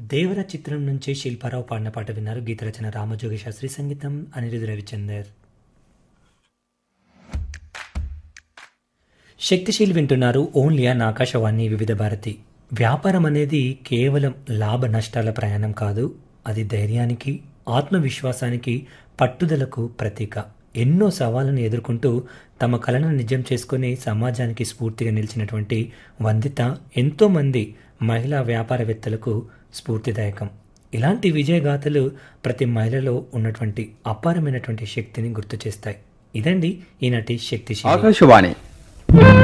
దేవర చిత్రం నుంచి శిల్పారావు పాడిన పాట విన్నారు గీత రచన రామజోగి శాస్త్రి సంగీతం అనిరుద్ధ రవిచందర్ శక్తిశీల్ వింటున్నారు ఓన్లీ అన్ ఆకాశవాణి వివిధ భారతి వ్యాపారం అనేది కేవలం లాభ నష్టాల ప్రయాణం కాదు అది ధైర్యానికి ఆత్మవిశ్వాసానికి పట్టుదలకు ప్రతీక ఎన్నో సవాళ్ళను ఎదుర్కొంటూ తమ కలను నిజం చేసుకుని సమాజానికి స్ఫూర్తిగా నిలిచినటువంటి వందిత ఎంతోమంది మహిళా వ్యాపారవేత్తలకు స్ఫూర్తిదాయకం ఇలాంటి విజయగాథలు ప్రతి మహిళలో ఉన్నటువంటి అపారమైనటువంటి శక్తిని గుర్తు చేస్తాయి ఇదండి ఈనాటి శక్తిశీలి ఆకాశవాణి